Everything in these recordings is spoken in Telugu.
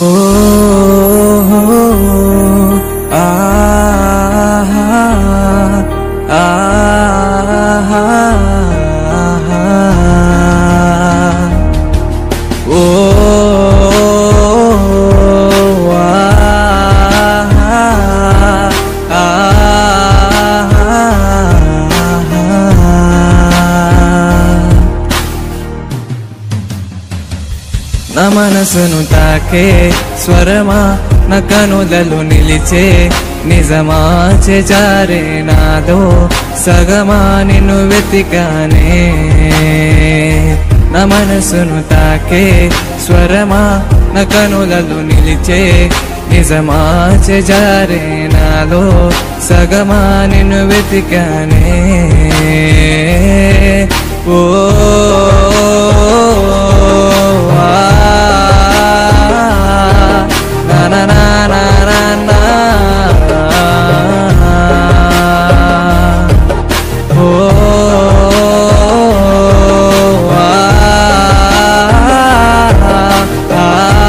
ఓ ఆహా ఆహా ఓ నా మనసును తాకే స్వరమా నా కనులలో నిలిచే నిజమా చేచారే నాదో సగమా నిన్ను వెతికానే నా మనసును తాకే స్వరమా నా కనులలో నిలిచే నిజమా చేజారే నాలో సగమా నిన్ను వెతికానే ఓ ఆ, నా నా నా నా నా నా. ఓ ఆ, ఆ,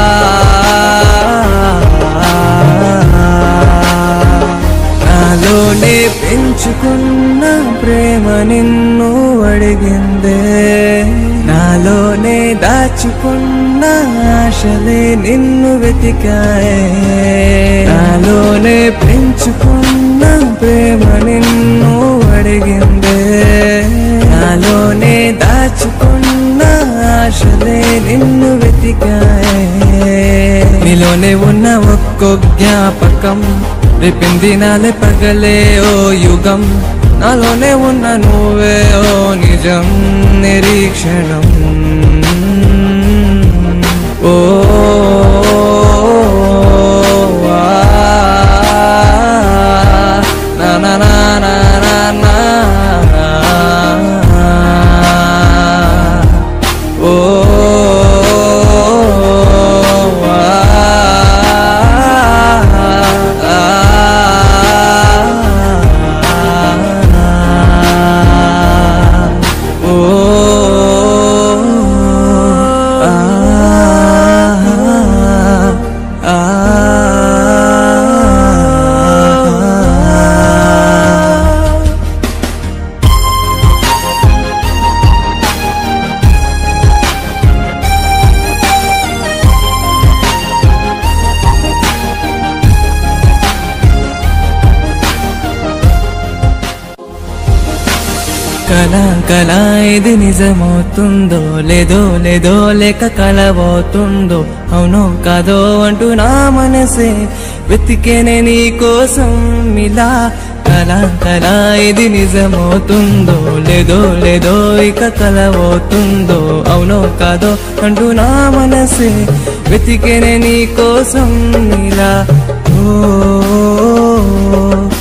నాలోనే పెంచుకున్న ప్రేమ నిన్ను అడిగిందే నాలోనే దాచుకున్న ఆశలే నిన్ను వెతికాయే నాలోనే పెంచుకున్న ప్రేమ నిన్ను అడిగిందే నాలోనే దాచుకున్న ఆశలే నిన్ను వెతికాయే నీలోనే ఉన్న ఒక్కో జ్ఞాపకం రేపింది నాలే పగలే ఓ యుగం నాలోనే ఉన్న నువ్వే ఓ నిజం నిరీక్షణం ఓ ఆ, నా నా నా నా నా నా. ఓ కళ కళ ఇది నిజమవుతుందో లేదో లేదో లేక కలబోతుందో అవునో కాదో అంటూ నా మనసే వెతికేనే నీ కోసం ఇలా కళ కళ ఇది నిజమవుతుందో లేదో లేదో ఇక కలబోతుందో అవునో కాదో అంటూ నా మనసే వెతికేనే నీ కోసం ఇలా ఓ